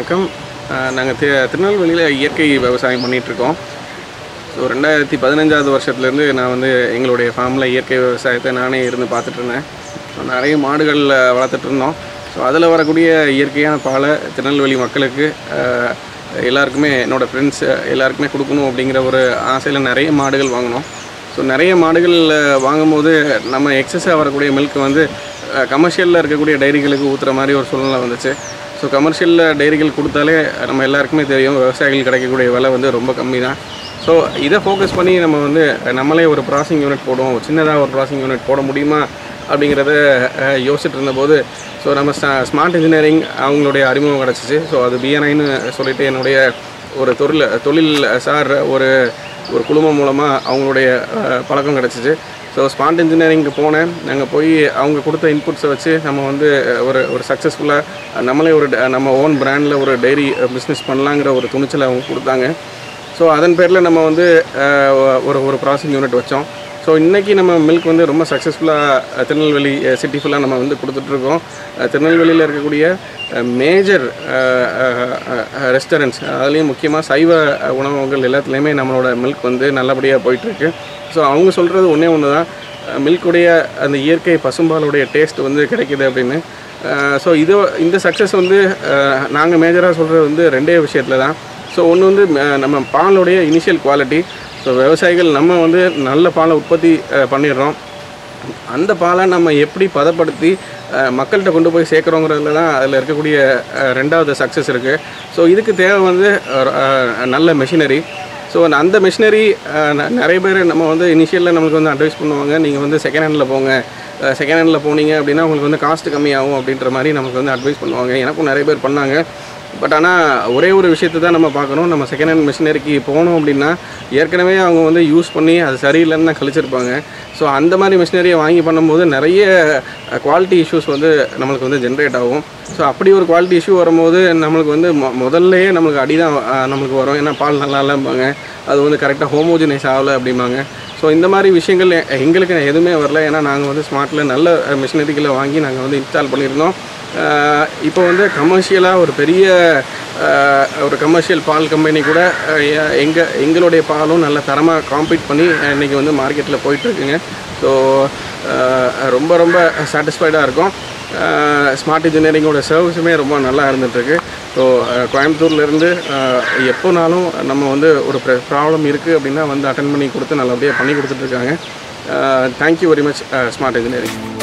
வணக்கம் நாங்கள் தி திருநெல்வேலியில் இயற்கை விவசாயம் பண்ணிகிட்ருக்கோம் ஸோ ரெண்டாயிரத்தி பதினஞ்சாவது வருஷத்துலேருந்து நான் வந்து எங்களுடைய ஃபார்மில் இயற்கை விவசாயத்தை நானே இருந்து பார்த்துட்டு இருந்தேன் நிறைய மாடுகள் வளர்த்துட்டு இருந்தோம் ஸோ அதில் வரக்கூடிய இயற்கையான பாலை திருநெல்வேலி மக்களுக்கு அஹ், எல்லாருக்குமே என்னோடய ஃப்ரெண்ட்ஸ் எல்லாருக்குமே கொடுக்கணும் அப்படிங்கிற ஒரு ஆசையில் நிறைய மாடுகள் வாங்கினோம் ஸோ நிறைய மாடுகள் அஹ், வாங்கும்போது நம்ம எக்ஸஸாக வரக்கூடிய மில்க் வந்து கமர்ஷியலில் இருக்கக்கூடிய டைரிகளுக்கு ஊற்றுற மாதிரி ஒரு சூழ்நிலை வந்துச்சு ஸோ கமர்ஷியலில் டைரிகள் கொடுத்தாலே நம்ம எல்லாருக்குமே தெரியும் விவசாயிகள் கிடைக்கக்கூடிய விலை வந்து ரொம்ப கம்மி தான் ஸோ இதை ஃபோக்கஸ் பண்ணி நம்ம வந்து நம்மளே ஒரு ப்ராசிங் யூனிட் போடுவோம் சின்னதாக ஒரு ப்ராசிங் யூனிட் போட முடியுமா அப்படிங்கிறத அஹ், யோசிச்சுட்டு இருந்தபோது ஸோ நம்ம ஸ்மார்ட் இன்ஜினியரிங் அவங்களுடைய அறிமுகம் கிடச்சிச்சு ஸோ அது பிஎன்ஐன்னு சொல்லிட்டு என்னுடைய ஒரு தொழில் தொழில் சார் ஒரு ஒரு குழுமம் மூலமாக அவங்களுடைய அஹ், பழக்கம் கிடச்சிச்சு ஸோ ஸ்மார்ட் இன்ஜினியரிங்க்கு போனேன் நாங்கள் போய் அவங்க கொடுத்த இன்புட்ஸை வச்சு நம்ம வந்து அஹ், ஒரு ஒரு சக்ஸஸ்ஃபுல்லாக நம்மளே ஒரு ட- நம்ம ஓன் பிராண்டில் ஒரு டைரி பிஸ்னஸ் பண்ணலாங்கிற ஒரு துணிச்சலை அவங்க கொடுத்தாங்க ஸோ அதன் பேரில் நம்ம வந்து அஹ், ஒரு ஒரு ப்ராசஸிங் யூனிட் வச்சோம் ஸோ இன்றைக்கி நம்ம மில்க் வந்து ரொம்ப சக்ஸஸ்ஃபுல்லாக திருநெல்வேலி சிட்டி ஃபுல்லாக நம்ம வந்து கொடுத்துட்ருக்கோம் அஹ், திருநெல்வேலியில் இருக்கக்கூடிய மேஜர் ரெஸ்டாரண்ட்ஸ் அதுலேயும் முக்கியமாக சைவ அஹ், உணவகங்கள் எல்லாத்துலேயுமே நம்மளோட மில்க் வந்து நல்லபடியாக போயிட்டுருக்கு ஸோ அவங்க சொல்கிறது ஒன்றே ஒன்று தான் மில்க்குடைய அந்த இயற்கை பசும்பாலுடைய டேஸ்ட் வந்து கிடைக்குது அப்படின்னு ஸோ இது இந்த சக்ஸஸ் வந்து நாங்கள் மேஜராக சொல்கிறது வந்து ரெண்டே விஷயத்தில் தான் ஸோ ஒன்று வந்து அஹ், நம்ம பாலுடைய இனிஷியல் குவாலிட்டி ஸோ விவசாயிகள் நம்ம வந்து நல்ல பாலை உற்பத்தி அஹ், பண்ணிடுறோம் அந்த பாலை நம்ம எப்படி பதப்படுத்தி அஹ், மக்கள்கிட்ட கொண்டு போய் சேர்க்குறோங்கிறதுல தான் அதில் இருக்கக்கூடிய அஹ், ரெண்டாவது சக்ஸஸ் இருக்குது ஸோ இதுக்கு தேவை வந்து அஹ், அஹ், நல்ல மெஷினரி ஸோ அந்த மிஷினரி நிறைய பேர் நம்ம வந்து இனிஷியலில் நம்மளுக்கு வந்து அட்வைஸ் பண்ணுவாங்க நீங்கள் வந்து செகண்ட் ஹேண்டில் போங்க செகண்ட் ஹேண்டில் போனீங்க அப்படின்னா உங்களுக்கு வந்து காஸ்ட் கம்மியாகும் அப்படின்ற மாதிரி நமக்கு வந்து அட்வைஸ் பண்ணுவாங்க எனக்கும் நிறைய பேர் பண்ணாங்க பட் ஆனால் ஒரே ஒரு விஷயத்தை தான் நம்ம பார்க்கணும் நம்ம செகண்ட் ஹேண்ட் மிஷினரிக்கு போனோம் அப்படின்னா ஏற்கனவே அவங்க வந்து யூஸ் பண்ணி அது சரியில்லைன்னு தான் கழிச்சிருப்பாங்க ஸோ அந்த மாதிரி மிஷினரியை வாங்கி பண்ணும்போது நிறைய குவாலிட்டி இஷ்யூஸ் வந்து நம்மளுக்கு வந்து ஜென்ரேட் ஆகும் ஸோ அப்படி ஒரு குவாலிட்டி இஷ்யூ வரும்போது நம்மளுக்கு வந்து மொ முதல்லையே நம்மளுக்கு அடி தான் அஹ், நம்மளுக்கு வரும் ஏன்னா பால் நல்லா இல்லைம்பாங்க அது வந்து கரெக்டாக ஹோமோஜினைஸ் ஆகலை அப்படிம்பாங்க ஸோ இந்த மாதிரி விஷயங்கள் எ- எங்களுக்கு எதுவுமே வரல ஏன்னா நாங்கள் வந்து ஸ்மார்ட்டில் நல்ல மிஷினரிகளை வாங்கி நாங்கள் வந்து இன்ஸ்டால் பண்ணியிருந்தோம் அஹ், இப்போ வந்து கமர்ஷியலாக ஒரு பெரிய அஹ், ஒரு கமர்ஷியல் பால் கம்பெனி கூட எங்கள் எங்களுடைய பாலும் நல்ல தரமாக காம்பீட் பண்ணி இன்றைக்கி வந்து மார்க்கெட்டில் போயிட்டுருக்குங்க ஸோ ரொம்ப ரொம்ப சாட்டிஸ்ஃபைடாக இருக்கும் ஸ்மார்ட் இன்ஜினியரிங்கோட சர்வீஸுமே ரொம்ப நல்லா இருந்துகிட்ருக்கு ஸோ கோயம்புத்தூர்லேருந்து எப்போனாலும் நம்ம வந்து ஒரு ப்ராப்ளம் இருக்குது அப்படின்னா வந்து அட்டன் பண்ணி கொடுத்து நல்லபடியாக பண்ணி கொடுத்துட்ருக்காங்க thank you very much smart engineering